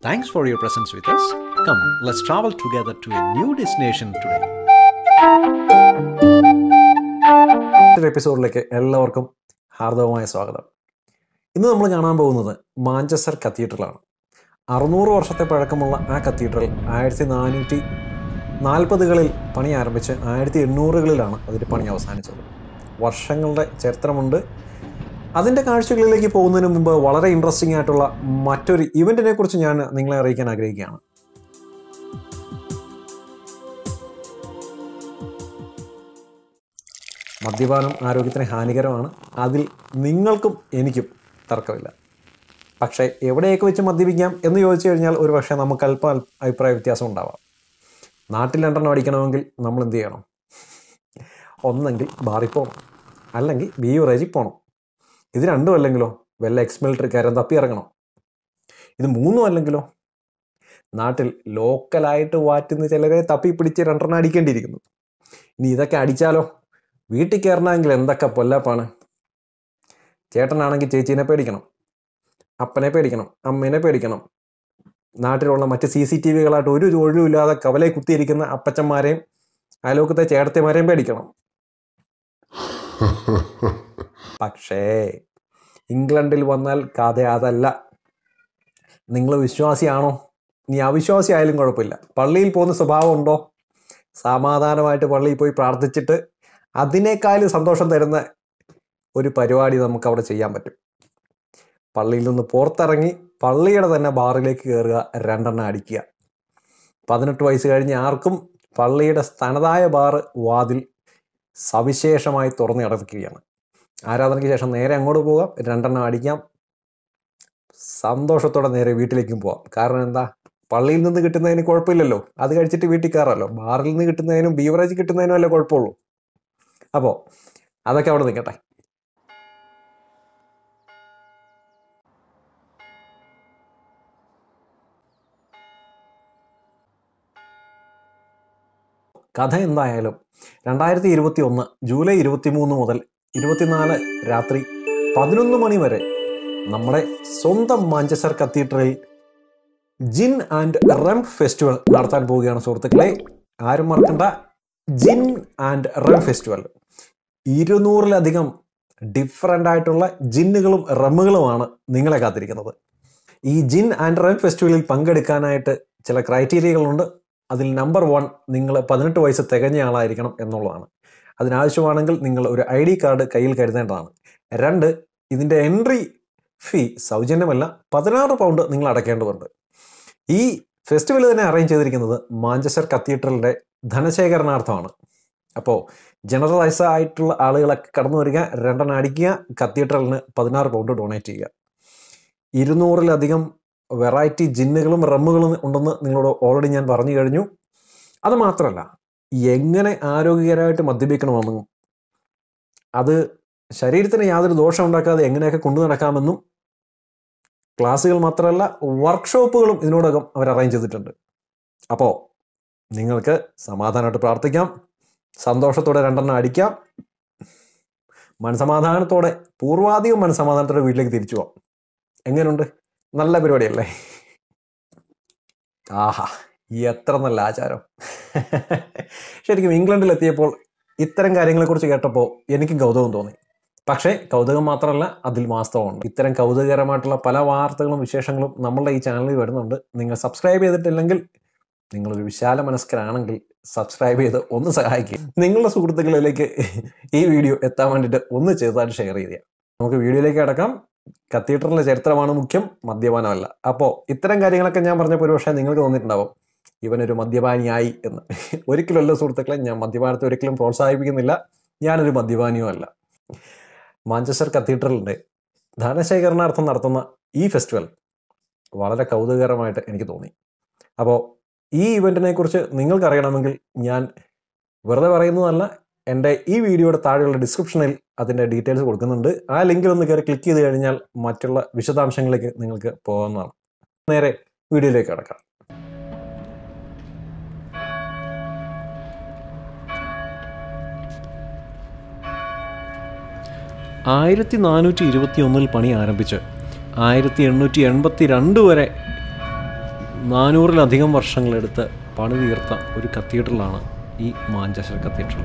Thanks for your presence with us. Come, let's travel together to a new destination today. മറ്റൊരു എപ്പിസോഡിലേക്ക് എല്ലാവർക്കും ഹാർദവമായ സ്വാഗതം ഇന്ന് നമ്മൾ കാണാൻ പോകുന്നത് മാഞ്ചസ്റ്റർ കത്തീഡ്രലാണ് അറുന്നൂറ് വർഷത്തെ പഴക്കമുള്ള ആ കത്തീഡ്രൽ ആയിരത്തി നാനൂറ്റി നാൽപ്പതുകളിൽ പണി ആരംഭിച്ച് ആയിരത്തി എണ്ണൂറുകളിലാണ് അതിൻ്റെ പണി അവസാനിച്ചത് വർഷങ്ങളുടെ ചരിത്രമുണ്ട് അതിൻ്റെ കാഴ്ചകളിലേക്ക് പോകുന്നതിന് മുമ്പ് വളരെ ഇൻട്രസ്റ്റിംഗ് ആയിട്ടുള്ള മറ്റൊരു ഇവൻറ്റിനെ കുറിച്ച് ഞാൻ നിങ്ങളെ അറിയിക്കാൻ ആഗ്രഹിക്കുകയാണ് മദ്യപാനം ആരോഗ്യത്തിന് ഹാനികരമാണ് അതിൽ നിങ്ങൾക്കും എനിക്കും തർക്കമില്ല പക്ഷേ എവിടെയൊക്കെ വെച്ച് മദ്യപിക്കാം എന്ന് ചോദിച്ചു കഴിഞ്ഞാൽ ഒരു പക്ഷേ നമുക്ക് അല്പം അല്പ അഭിപ്രായ വ്യത്യാസം ഉണ്ടാവാം നാട്ടിൽ രണ്ടെണ്ണം അടിക്കണമെങ്കിൽ നമ്മൾ എന്ത് ചെയ്യണം ഒന്നെങ്കിൽ ബാറിൽ പോകണം അല്ലെങ്കിൽ ബീവറേജിൽ പോകണം ഇത് രണ്ടും അല്ലെങ്കിലോ വല്ല എക്സ് മിലിറ്ററിക്കാരൻ തപ്പി ഇറങ്ങണം ഇത് മൂന്നും അല്ലെങ്കിലോ നാട്ടിൽ ലോക്കലായിട്ട് വാറ്റുന്ന ചിലരെ തപ്പി പിടിച്ച് രണ്ടെണ്ണം അടിക്കേണ്ടിയിരിക്കുന്നു ഇനി ഇതൊക്കെ അടിച്ചാലോ വീട്ടിൽ കയറണമെങ്കിൽ എന്തൊക്കെ പൊല്ലപ്പാണ് ചേട്ടനാണെങ്കിൽ ചേച്ചീനെ പേടിക്കണം അപ്പനെ പേടിക്കണം അമ്മേനെ പേടിക്കണം നാട്ടിലുള്ള മറ്റ് സി സി ടി വികളായിട്ട് ഒരു ഒഴിവില്ലാതെ കവലെ കുത്തിയിരിക്കുന്ന അപ്പച്ചന്മാരെയും അയലോക്കത്തെ ചേട്ടത്തിമാരെയും പേടിക്കണം പക്ഷേ ഇംഗ്ലണ്ടിൽ വന്നാൽ കഥ അതല്ല നിങ്ങൾ വിശ്വാസിയാണോ നീ അവിശ്വാസി ആയാലും കുഴപ്പമില്ല പള്ളിയിൽ പോകുന്ന സ്വഭാവം ഉണ്ടോ സമാധാനമായിട്ട് പള്ളിയിൽ പോയി പ്രാർത്ഥിച്ചിട്ട് അതിനേക്കാളും സന്തോഷം തരുന്ന ഒരു പരിപാടി നമുക്ക് അവിടെ ചെയ്യാൻ പറ്റും പള്ളിയിൽ നിന്ന് പുറത്തിറങ്ങി പള്ളിയുടെ തന്നെ ബാറിലേക്ക് കയറുക രണ്ടെണ്ണം അടിക്കുക പതിനെട്ട് വയസ്സ് കഴിഞ്ഞ് ആർക്കും പള്ളിയുടെ തനതായ ബാറ് വാതിൽ സവിശേഷമായി തുറന്നു കിടക്കുകയാണ് ആരാധനയ്ക്ക് ശേഷം നേരെ അങ്ങോട്ട് പോകാം രണ്ടെണ്ണം അടിക്കാം സന്തോഷത്തോടെ നേരെ വീട്ടിലേക്കും പോവാം കാരണം എന്താ പള്ളിയിൽ നിന്ന് കിട്ടുന്നതിന് കുഴപ്പമില്ലല്ലോ അത് കഴിച്ചിട്ട് വീട്ടിൽ കയറാമല്ലോ ബാറിൽ നിന്ന് കിട്ടുന്നതിനും ബീവറേജ് കിട്ടുന്നതിനും അല്ലേ കുഴപ്പമുള്ളൂ അപ്പോൾ അതൊക്കെ അവിടെ നിൽക്കട്ടെ കഥ എന്തായാലും രണ്ടായിരത്തി ഇരുപത്തി ഒന്ന് ജൂലൈ ഇരുപത്തി മൂന്ന് മുതൽ ഇരുപത്തിനാല് രാത്രി പതിനൊന്ന് മണി വരെ നമ്മുടെ സ്വന്തം മാഞ്ചസ്റ്റർ കത്തീഡ്രലിൽ ജിൻ ആൻഡ് റം ഫെസ്റ്റിവൽ നടത്താൻ പോവുകയാണ് സുഹൃത്തുക്കളെ ആരും മറക്കണ്ട ജിൻ ആൻഡ് റം ഫെസ്റ്റിവൽ ഇരുന്നൂറിലധികം ഡിഫറൻ്റ് ആയിട്ടുള്ള ജിന്നുകളും റമ്മുകളുമാണ് നിങ്ങളെ കാത്തിരിക്കുന്നത് ഈ ജിൻ ആൻഡ് റം ഫെസ്റ്റിവലിൽ പങ്കെടുക്കാനായിട്ട് ചില ക്രൈറ്റീരിയകളുണ്ട് അതിൽ നമ്പർ വൺ നിങ്ങൾ പതിനെട്ട് വയസ്സ് തികഞ്ഞ ആളായിരിക്കണം എന്നുള്ളതാണ് അതിനാവശ്യമാണെങ്കിൽ നിങ്ങൾ ഒരു ഐ ഡി കാർഡ് കയ്യിൽ കരുതേണ്ടതാണ് രണ്ട് ഇതിൻ്റെ എൻട്രി ഫീ സൗജന്യമല്ല പതിനാറ് പൗണ്ട് നിങ്ങൾ അടയ്ക്കേണ്ടതുണ്ട് ഈ ഫെസ്റ്റിവൽ തന്നെ അറേഞ്ച് ചെയ്തിരിക്കുന്നത് മാഞ്ചസ്റ്റർ കത്തീഡ്രലിൻ്റെ ധനശേഖരണാർത്ഥമാണ് അപ്പോൾ ജനറലൈസ് ആയിട്ടുള്ള ആളുകളൊക്കെ കടന്നു വരിക രണ്ടെണ്ണം അടിക്കുക കത്തീഡ്രലിന് പതിനാറ് പൗണ്ട് ഡൊണേറ്റ് ചെയ്യുക ഇരുന്നൂറിലധികം വെറൈറ്റി ജിന്നുകളും റമ്മുകളും ഉണ്ടെന്ന് നിങ്ങളോട് ഓൾറെഡി ഞാൻ പറഞ്ഞു കഴിഞ്ഞു അത് മാത്രമല്ല എങ്ങനെ ആരോഗ്യകരമായിട്ട് മദ്യപിക്കണമെന്നും അത് ശരീരത്തിന് യാതൊരു ദോഷം ഉണ്ടാക്കാതെ എങ്ങനെയൊക്കെ കൊണ്ടു നടക്കാമെന്നും ക്ലാസ്സുകൾ മാത്രമല്ല വർക്ക്ഷോപ്പുകളും ഇതിനോടകം അവർ അറേഞ്ച് ചെയ്തിട്ടുണ്ട് അപ്പോൾ നിങ്ങൾക്ക് സമാധാനമായിട്ട് പ്രാർത്ഥിക്കാം സന്തോഷത്തോടെ രണ്ടെണ്ണം അടിക്കാം മനസമാധാനത്തോടെ പൂർവാധികം മനസമാധാനത്തോടെ വീട്ടിലേക്ക് തിരിച്ചു പോവാം എങ്ങനെയുണ്ട് നല്ല പരിപാടിയല്ലേ ആഹാ എത്ര നല്ല ആചാരം ശരിക്കും ഇംഗ്ലണ്ടിൽ എത്തിയപ്പോൾ ഇത്തരം കാര്യങ്ങളെക്കുറിച്ച് കേട്ടപ്പോൾ എനിക്ക് കൗതുകം തോന്നി പക്ഷേ കൗതുകം മാത്രമല്ല അതിൽ വാസ്തവമുണ്ട് ഇത്തരം കൗതുകകരമായിട്ടുള്ള പല വാർത്തകളും വിശേഷങ്ങളും നമ്മളുടെ ഈ ചാനലിൽ വരുന്നുണ്ട് നിങ്ങൾ സബ്സ്ക്രൈബ് ചെയ്തിട്ടില്ലെങ്കിൽ നിങ്ങളൊരു വിശാല മനസ്കരാണെങ്കിൽ സബ്സ്ക്രൈബ് ചെയ്ത് ഒന്ന് സഹായിക്കുക നിങ്ങളുടെ സുഹൃത്തുക്കളിലേക്ക് ഈ വീഡിയോ എത്താൻ വേണ്ടിയിട്ട് ഒന്ന് ചെറുതായിട്ട് ഷെയർ ചെയ്യുക നമുക്ക് വീഡിയോയിലേക്ക് അടക്കാം കത്തീഡ്രലിന്റെ ചരിത്രമാണ് മുഖ്യം മദ്യപാനമല്ല അപ്പോൾ ഇത്തരം കാര്യങ്ങളൊക്കെ ഞാൻ പറഞ്ഞപ്പോൾ ഒരുപക്ഷെ നിങ്ങൾക്ക് തോന്നിയിട്ടുണ്ടാവും ഇവനൊരു മദ്യപാനിയായി എന്ന് ഒരിക്കലല്ല സുഹൃത്തുക്കളെ ഞാൻ മദ്യപാനത്തെ ഒരിക്കലും പ്രോത്സാഹിപ്പിക്കുന്നില്ല ഞാനൊരു മദ്യപാനിയും അല്ല മാഞ്ചസ്റ്റർ കത്തീഡ്രലിൻ്റെ ധനശേഖരണാർത്ഥം നടത്തുന്ന ഈ ഫെസ്റ്റിവൽ വളരെ കൗതുകകരമായിട്ട് എനിക്ക് തോന്നി അപ്പോൾ ഈ ഇവൻറ്റിനെ കുറിച്ച് നിങ്ങൾക്കറിയണമെങ്കിൽ ഞാൻ വെറുതെ പറയുന്നതല്ല എൻ്റെ ഈ വീഡിയോയുടെ താഴെയുള്ള ഡിസ്ക്രിപ്ഷനിൽ അതിൻ്റെ ഡീറ്റെയിൽസ് കൊടുക്കുന്നുണ്ട് ആ ലിങ്കിൽ ഒന്ന് കയറി ക്ലിക്ക് ചെയ്ത് കഴിഞ്ഞാൽ മറ്റുള്ള വിശദാംശങ്ങളിലേക്ക് നിങ്ങൾക്ക് പോകാവുന്നതാണ് നേരെ വീഡിയോയിലേക്ക് കിടക്കാം ആയിരത്തി നാനൂറ്റി ഇരുപത്തി ഒന്നിൽ പണി ആരംഭിച്ച് ആയിരത്തി എണ്ണൂറ്റി എൺപത്തി രണ്ട് വരെ നാനൂറിലധികം വർഷങ്ങളെടുത്ത് പണി തീർത്ത ഒരു കത്തീഡ്രലാണ് ഈ മാഞ്ചസ്റ്റർ കത്തീഡ്രൽ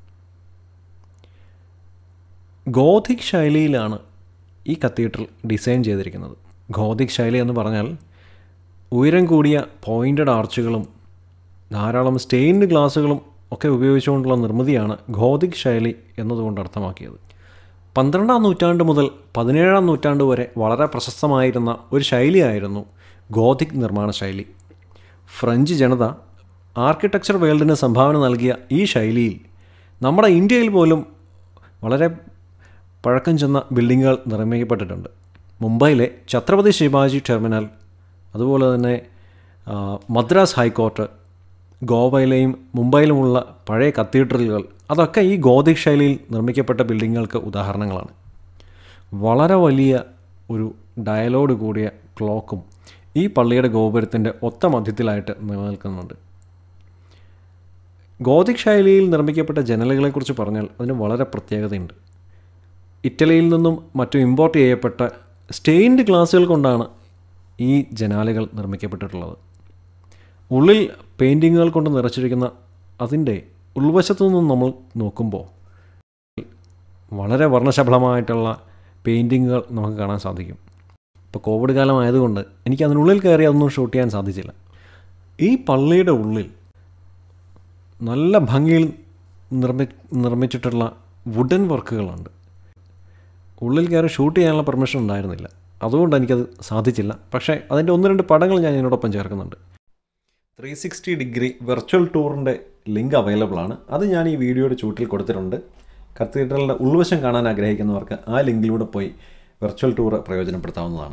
ഗോധിക് ശൈലിയിലാണ് ഈ കത്തീഡ്രൽ ഡിസൈൻ ചെയ്തിരിക്കുന്നത് ഗോധിക് ശൈലി എന്ന് പറഞ്ഞാൽ ഉയരം കൂടിയ പോയിൻറ്റഡ് ആർച്ചുകളും ധാരാളം സ്റ്റെയിൻഡ് ഗ്ലാസുകളും ഒക്കെ ഉപയോഗിച്ചുകൊണ്ടുള്ള നിർമ്മിതിയാണ് ഗോധിക് ശൈലി എന്നതുകൊണ്ട് അർത്ഥമാക്കിയത് പന്ത്രണ്ടാം നൂറ്റാണ്ട് മുതൽ പതിനേഴാം നൂറ്റാണ്ട് വരെ വളരെ പ്രശസ്തമായിരുന്ന ഒരു ശൈലിയായിരുന്നു ഗോധിക് നിർമ്മാണ ശൈലി ഫ്രഞ്ച് ജനത ആർക്കിടെക്ചർ വേൾഡിന് സംഭാവന നൽകിയ ഈ ശൈലിയിൽ നമ്മുടെ ഇന്ത്യയിൽ പോലും വളരെ പഴക്കം ചെന്ന ബിൽഡിങ്ങുകൾ നിർമ്മിക്കപ്പെട്ടിട്ടുണ്ട് മുംബൈയിലെ ഛത്രപതി ശിവാജി ടെർമിനൽ അതുപോലെ തന്നെ ആ, മദ്രാസ് ഹൈക്കോർട്ട് ഗോവയിലെയും മുംബൈയിലുമുള്ള പഴയ കത്തീഡ്രലുകൾ അതൊക്കെ ഈ ഗോതിക് ശൈലിയിൽ നിർമ്മിക്കപ്പെട്ട ബിൽഡിങ്ങുകൾക്ക് ഉദാഹരണങ്ങളാണ് വളരെ വലിയ ഒരു ഡയലോഗ് കൂടിയ ക്ലോക്കും ഈ പള്ളിയുടെ ഗോപുരത്തിൻ്റെ ഒത്ത മധ്യത്തിലായിട്ട് നിലനിൽക്കുന്നുണ്ട് ഗോതിക് ശൈലിയിൽ നിർമ്മിക്കപ്പെട്ട ജനലുകളെക്കുറിച്ച് പറഞ്ഞാൽ അതിന് വളരെ പ്രത്യേകതയുണ്ട് ഇറ്റലിയിൽ നിന്നും മറ്റും ഇമ്പോർട്ട് ചെയ്യപ്പെട്ട സ്റ്റെയിൻഡ് ഗ്ലാസുകൾ കൊണ്ടാണ് ഈ ജനാലകൾ നിർമ്മിക്കപ്പെട്ടിട്ടുള്ളത് ഉള്ളിൽ പെയിൻറ്റിങ്ങുകൾ കൊണ്ട് നിറച്ചിരിക്കുന്ന അതിൻ്റെ ഉൾവശത്തു നിന്നും നമ്മൾ നോക്കുമ്പോൾ വളരെ വർണ്ണശബളമായിട്ടുള്ള പെയിൻറ്റിങ്ങുകൾ നമുക്ക് കാണാൻ സാധിക്കും ഇപ്പോൾ കോവിഡ് കാലം ആയതുകൊണ്ട് എനിക്ക് അതിനുള്ളിൽ കയറി അതൊന്നും ഷൂട്ട് ചെയ്യാൻ സാധിച്ചില്ല ഈ പള്ളിയുടെ ഉള്ളിൽ നല്ല ഭംഗിയിൽ നിർമ്മി നിർമ്മിച്ചിട്ടുള്ള വുഡൻ വർക്കുകളുണ്ട് ഉള്ളിൽ കയറി ഷൂട്ട് ചെയ്യാനുള്ള പെർമിഷൻ ഉണ്ടായിരുന്നില്ല അതുകൊണ്ട് എനിക്കത് സാധിച്ചില്ല പക്ഷേ അതിൻ്റെ ഒന്ന് രണ്ട് പടങ്ങൾ ഞാൻ ഇതിനോടൊപ്പം ചേർക്കുന്നുണ്ട് ത്രീ സിക്സ്റ്റി ഡിഗ്രി വെർച്വൽ ടൂറിൻ്റെ ലിങ്ക് അവൈലബിൾ ആണ് അത് ഞാൻ ഈ വീഡിയോയുടെ ചൂട്ടിൽ കൊടുത്തിട്ടുണ്ട് കത്തീഡ്രലിൻ്റെ ഉൾവശം കാണാൻ ആഗ്രഹിക്കുന്നവർക്ക് ആ ലിങ്കിലൂടെ പോയി വെർച്വൽ ടൂർ പ്രയോജനപ്പെടുത്താവുന്നതാണ്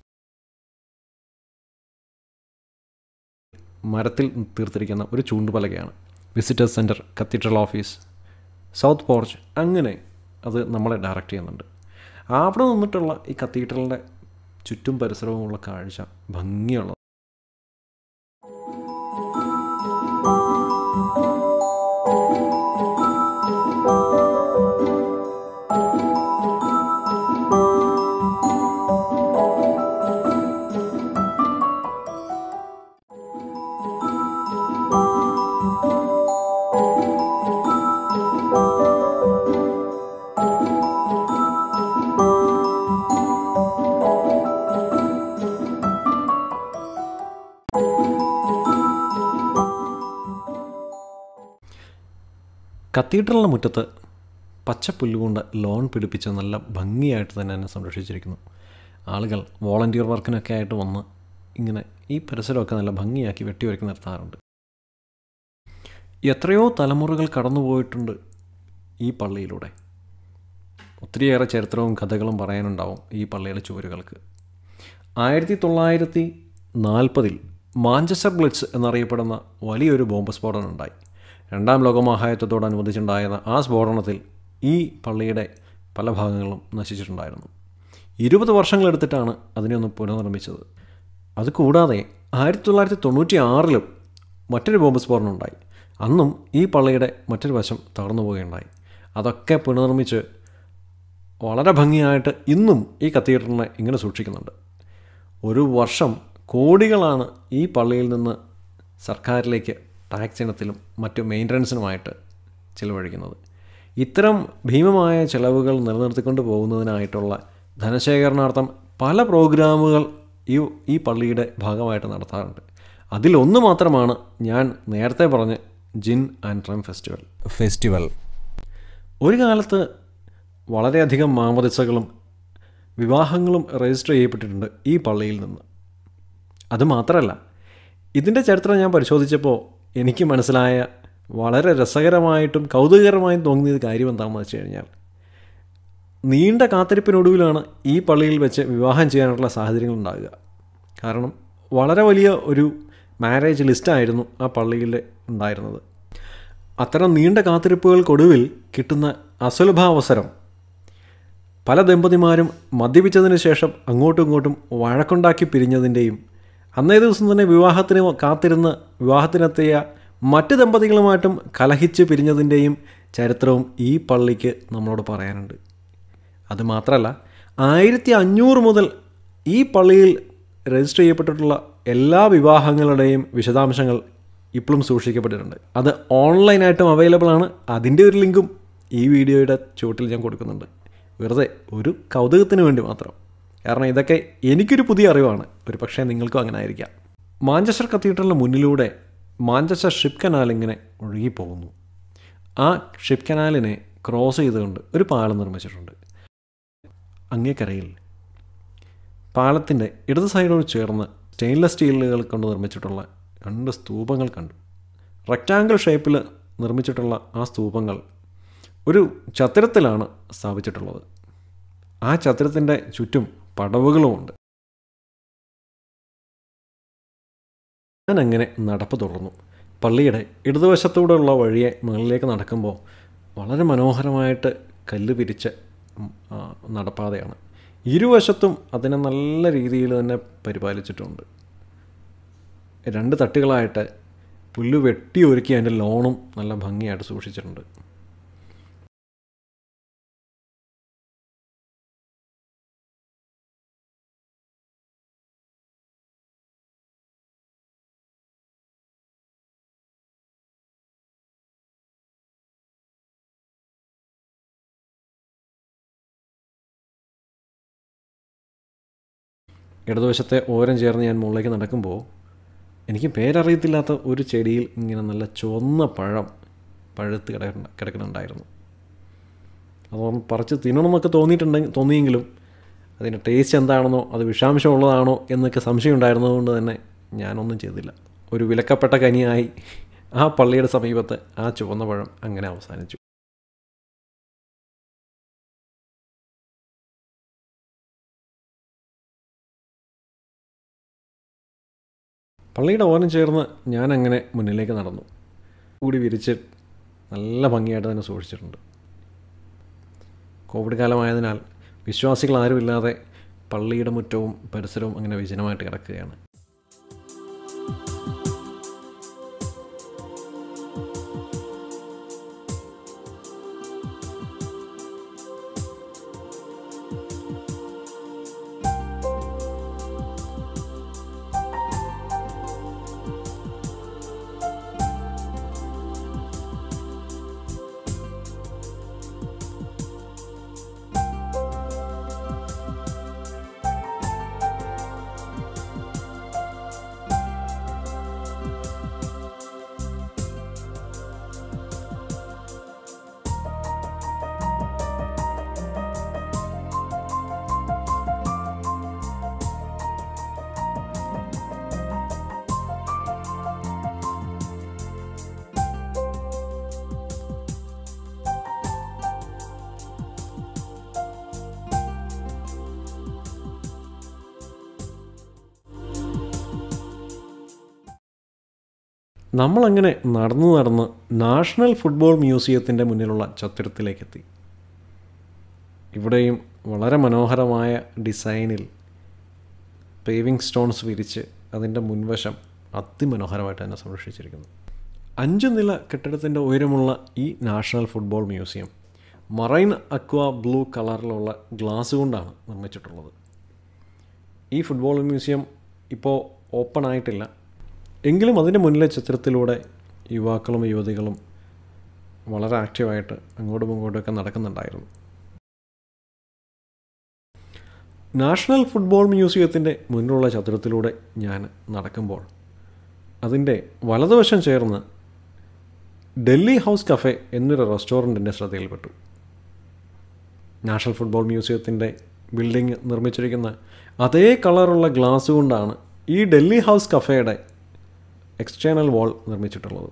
മരത്തിൽ തീർത്തിരിക്കുന്ന ഒരു ചൂണ്ടുപലകയാണ് visitors centre cathedral office south porch അങ്ങനെ അത് നമ്മളെ ഡയറക്റ്റ് ചെയ്യുന്നുണ്ട് അവിടെ നിന്നിട്ടുള്ള ഈ കത്തീഡ്രലിൻ്റെ ചുറ്റും പരിസരവുമുള്ള കാഴ്ച ഭംഗിയുള്ളത് കത്തീഡ്രലിൻ്റെ മുറ്റത്ത് പച്ചപ്പുല്ലുകൊണ്ട് ലോൺ പിടിപ്പിച്ച് നല്ല ഭംഗിയായിട്ട് തന്നെ എന്നെ സംരക്ഷിച്ചിരിക്കുന്നു ആളുകൾ വോളണ്ടിയർ വർക്കിനൊക്കെ ആയിട്ട് വന്ന് ഇങ്ങനെ ഈ പരിസരമൊക്കെ നല്ല ഭംഗിയാക്കി വെട്ടിവരക്കി നിർത്താറുണ്ട് എത്രയോ തലമുറകൾ കടന്നുപോയിട്ടുണ്ട് ഈ പള്ളിയിലൂടെ ഒത്തിരിയേറെ ചരിത്രവും കഥകളും പറയാനുണ്ടാവും ഈ പള്ളിയുടെ ചുവരുകൾക്ക് ആയിരത്തി തൊള്ളായിരത്തി നാൽപ്പതിൽ മാഞ്ചസ്റ്റർ ബ്ലിറ്റ്സ് എന്നറിയപ്പെടുന്ന വലിയൊരു ബോംബ് സ്ഫോടനം ഉണ്ടായി രണ്ടാം ലോകമഹായുദ്ധത്തോടനുബന്ധിച്ചുണ്ടായിരുന്ന ആ സ്ഫോടനത്തിൽ ഈ പള്ളിയുടെ പല ഭാഗങ്ങളും നശിച്ചിട്ടുണ്ടായിരുന്നു ഇരുപത് വർഷങ്ങളെടുത്തിട്ടാണ് അതിനെ ഒന്ന് പുനർനിർമ്മിച്ചത് അതുകൂടാതെ ആയിരത്തി തൊള്ളായിരത്തി തൊണ്ണൂറ്റി ആറിലും മറ്റൊരു ബോംബ് സ്ഫോടനം ഉണ്ടായി അന്നും ഈ പള്ളിയുടെ മറ്റൊരു വശം തകർന്നു പോവുകയുണ്ടായി അതൊക്കെ പുനർനിർമ്മിച്ച് വളരെ ഭംഗിയായിട്ട് ഇന്നും ഈ കത്തീഡ്രലിനെ ഇങ്ങനെ സൂക്ഷിക്കുന്നുണ്ട് ഒരു വർഷം കോടികളാണ് ഈ പള്ളിയിൽ നിന്ന് സർക്കാരിലേക്ക് ടാക്സ് ഇനത്തിലും മറ്റു മെയിൻ്റനൻസിനുമായിട്ട് ചിലവഴിക്കുന്നത് ഇത്തരം ഭീമമായ ചെലവുകൾ നിലനിർത്തിക്കൊണ്ട് പോകുന്നതിനായിട്ടുള്ള ധനശേഖരണാർത്ഥം പല പ്രോഗ്രാമുകൾ ഈ ഈ പള്ളിയുടെ ഭാഗമായിട്ട് നടത്താറുണ്ട് അതിലൊന്ന് മാത്രമാണ് ഞാൻ നേരത്തെ പറഞ്ഞ gin and rum festival festival ഒരു കാലത്ത് വളരെയധികം മാമദിസകളും വിവാഹങ്ങളും രജിസ്റ്റർ ചെയ്യപ്പെട്ടിട്ടുണ്ട് ഈ പള്ളിയിൽ നിന്ന് അതുമാത്രമല്ല ഇതിൻ്റെ ചരിത്രം ഞാൻ പരിശോധിച്ചപ്പോൾ എനിക്ക് മനസ്സിലായ വളരെ രസകരമായിട്ടും കൗതുകകരമായും തോന്നിയത് കാര്യം എന്താണെന്ന് വെച്ച് കഴിഞ്ഞാൽ നീണ്ട കാത്തിരിപ്പിനൊടുവിലാണ് ഈ പള്ളിയിൽ വെച്ച് വിവാഹം ചെയ്യാനുള്ള സാഹചര്യങ്ങൾ ഉണ്ടാകുക കാരണം വളരെ വലിയ ഒരു മാരേജ് ലിസ്റ്റായിരുന്നു ആ പള്ളിയിൽ ഉണ്ടായിരുന്നത് അത്തരം നീണ്ട കാത്തിരിപ്പുകൾക്കൊടുവിൽ കിട്ടുന്ന അസുലഭാവസരം പല ദമ്പതിമാരും മദ്യപിച്ചതിന് ശേഷം അങ്ങോട്ടും ഇങ്ങോട്ടും വഴക്കുണ്ടാക്കി പിരിഞ്ഞതിൻ്റെയും അന്നേ ദിവസം തന്നെ വിവാഹത്തിന് കാത്തിരുന്ന് വിവാഹത്തിനെത്തിയ മറ്റ് ദമ്പതികളുമായിട്ടും കലഹിച്ച് പിരിഞ്ഞതിൻ്റെയും ചരിത്രവും ഈ പള്ളിക്ക് നമ്മളോട് പറയാനുണ്ട് അതുമാത്രമല്ല ആയിരത്തി അഞ്ഞൂറ് മുതൽ ഈ പള്ളിയിൽ രജിസ്റ്റർ ചെയ്യപ്പെട്ടിട്ടുള്ള എല്ലാ വിവാഹങ്ങളുടെയും വിശദാംശങ്ങൾ ഇപ്പോഴും സൂക്ഷിക്കപ്പെട്ടിട്ടുണ്ട് അത് ഓൺലൈനായിട്ടും അവൈലബിൾ ആണ് അതിൻ്റെ ഒരു ലിങ്കും ഈ വീഡിയോയുടെ ചുവട്ടിൽ ഞാൻ കൊടുക്കുന്നുണ്ട് വെറുതെ ഒരു കൗതുകത്തിന് വേണ്ടി മാത്രം കാരണം ഇതൊക്കെ എനിക്കൊരു പുതിയ അറിവാണ് ഒരു പക്ഷേ നിങ്ങൾക്കും അങ്ങനെ ആയിരിക്കാം മാഞ്ചസ്റ്റർ കത്തീഡ്രലിന് മുന്നിലൂടെ മാഞ്ചസ്റ്റർ ഷിപ്പ് കനാൽ ഇങ്ങനെ ഒഴുകിപ്പോകുന്നു ആ ഷിപ്പ് കനാലിനെ ക്രോസ് ചെയ്തുകൊണ്ട് ഒരു പാലം നിർമ്മിച്ചിട്ടുണ്ട് അങ്ങേക്കരയിൽ പാലത്തിൻ്റെ ഇടത് സൈഡോട് ചേർന്ന് സ്റ്റെയിൻലെസ് സ്റ്റീലുകൾ കൊണ്ട് നിർമ്മിച്ചിട്ടുള്ള രണ്ട് സ്തൂപങ്ങൾ കണ്ടു റെക്റ്റാങ്കിൾ ഷേപ്പിൽ നിർമ്മിച്ചിട്ടുള്ള ആ സ്തൂപങ്ങൾ ഒരു ചതുരത്തിലാണ് സ്ഥാപിച്ചിട്ടുള്ളത് ആ ചതുരത്തിൻ്റെ ചുറ്റും പടവുകളുമുണ്ട് ഞാൻ അങ്ങനെ നടപ്പ് തുടർന്നു പള്ളിയുടെ ഇടതുവശത്തൂടെയുള്ള വഴിയെ മുകളിലേക്ക് നടക്കുമ്പോൾ വളരെ മനോഹരമായിട്ട് കല്ല് പിരിച്ച ഉം, ആ, നടപ്പാതയാണ് ഇരുവശത്തും അതിനെ നല്ല രീതിയിൽ തന്നെ പരിപാലിച്ചിട്ടുണ്ട് രണ്ട് തട്ടുകളായിട്ട് പുല്ല് വെട്ടി ഒരുക്കി അതിൻ്റെ ലോണും നല്ല ഭംഗിയായിട്ട് സൂക്ഷിച്ചിട്ടുണ്ട് ഇടതുവശത്തെ ഓരം ചേർന്ന് ഞാൻ മുകളിലേക്ക് നടക്കുമ്പോൾ എനിക്ക് പേരറിയത്തില്ലാത്ത ഒരു ചെടിയിൽ ഇങ്ങനെ നല്ല ചുവന്ന പഴം പഴുത്ത് കിടക്കുന്ന കിടക്കുന്നുണ്ടായിരുന്നു അതൊന്ന് പറിച്ച് തിന്നണമെന്നൊക്കെ തോന്നിയിട്ടുണ്ടെങ്കിൽ തോന്നിയെങ്കിലും അതിൻ്റെ ടേസ്റ്റ് എന്താണെന്നോ അത് വിഷാംശം ഉള്ളതാണോ എന്നൊക്കെ സംശയം ഉണ്ടായിരുന്നതുകൊണ്ട് തന്നെ ഞാനൊന്നും ചെയ്തില്ല ഒരു വിലക്കപ്പെട്ട കനിയായി ആ പള്ളിയുടെ സമീപത്ത് ആ ചുവന്ന പഴം അങ്ങനെ അവസാനിച്ചു പള്ളിയുടെ ഓരം ചേർന്ന് ഞാൻ അങ്ങനെ മുന്നിലേക്ക് നടന്നു കൂടി വിരിച്ച് നല്ല ഭംഗിയായിട്ട് തന്നെ സൂക്ഷിച്ചിട്ടുണ്ട് കോവിഡ് കാലമായതിനാൽ വിശ്വാസികൾ ആരുമില്ലാതെ പള്ളിയുടെ മുറ്റവും പരിസരവും അങ്ങനെ വിജനമായിട്ട് കിടക്കുകയാണ് നമ്മളങ്ങനെ നടന്നു നടന്ന് നാഷണൽ ഫുട്ബോൾ മ്യൂസിയത്തിൻ്റെ മുന്നിലുള്ള ചത്തുരത്തിലേക്കെത്തി ഇവിടെയും വളരെ മനോഹരമായ ഡിസൈനിൽ പേവിംഗ് സ്റ്റോൺസ് വിരിച്ച് അതിൻ്റെ മുൻവശം അതിമനോഹരമായിട്ട് തന്നെ സംരക്ഷിച്ചിരിക്കുന്നു അഞ്ച് നില കെട്ടിടത്തിൻ്റെ ഉയരമുള്ള ഈ national football museum marine aqua blue കളറിലുള്ള ഗ്ലാസ് കൊണ്ടാണ് നിർമ്മിച്ചിട്ടുള്ളത് ഈ ഫുട്ബോൾ മ്യൂസിയം ഇപ്പോൾ ഓപ്പൺ ആയിട്ടില്ല എങ്കിലും അതിൻ്റെ മുന്നിലെ ചിത്രത്തിലൂടെ യുവാക്കളും യുവതികളും വളരെ ആക്റ്റീവായിട്ട് അങ്ങോട്ടും ഇങ്ങോട്ടുമൊക്കെ നടക്കുന്നുണ്ടായിരുന്നു നാഷണൽ ഫുട്ബോൾ മ്യൂസിയത്തിൻ്റെ മുന്നിലുള്ള ചതുരത്തിലൂടെ ഞാൻ നടക്കുമ്പോൾ അതിൻ്റെ വലതുവശം ചേർന്ന് ഡൽഹി ഹൗസ് കഫേ എന്നൊരു റെസ്റ്റോറൻറ്റിൻ്റെ ശ്രദ്ധയിൽപ്പെട്ടു നാഷണൽ ഫുട്ബോൾ മ്യൂസിയത്തിൻ്റെ ബിൽഡിംഗ് നിർമ്മിച്ചിരിക്കുന്ന അതേ കളറുള്ള ഗ്ലാസ് കൊണ്ടാണ് ഈ ഡൽഹി ഹൗസ് കഫേയുടെ എക്സ്റ്റേണൽ വാൾ നിർമ്മിച്ചിട്ടുള്ളത്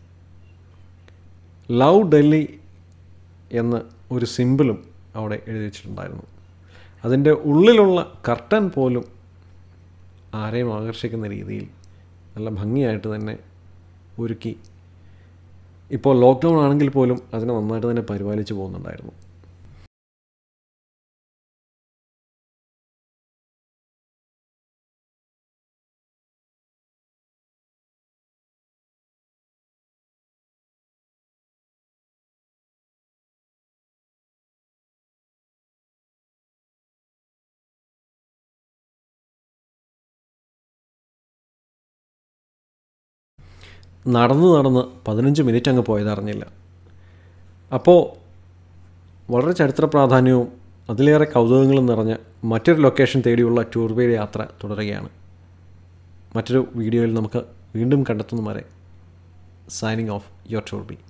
ലവ് ഡൽഹി എന്ന ഒരു സിമ്പിളും അവിടെ എഴുതി വെച്ചിട്ടുണ്ടായിരുന്നു അതിൻ്റെ ഉള്ളിലുള്ള കർട്ടൻ പോലും ആരെയും ആകർഷിക്കുന്ന രീതിയിൽ നല്ല ഭംഗിയായിട്ട് തന്നെ ഒരുക്കി ഇപ്പോൾ ലോക്ക്ഡൗൺ ആണെങ്കിൽ പോലും അതിനെ നന്നായിട്ട് തന്നെ പരിപാലിച്ചു പോകുന്നുണ്ടായിരുന്നു നടന്ന് നടന്ന് പതിനഞ്ച് മിനിറ്റ് അങ്ങ് പോയതറിഞ്ഞില്ല അപ്പോൾ വളരെ ചരിത്ര പ്രാധാന്യവും അതിലേറെ കൗതുകങ്ങളും നിറഞ്ഞ മറ്റൊരു ലൊക്കേഷൻ തേടിയുള്ള ടൂർ ഗൈഡ് യാത്ര തുടരുകയാണ് മറ്റൊരു വീഡിയോയിൽ നമുക്ക് വീണ്ടും കണ്ടെത്തുന്ന വരെ signing off your tour B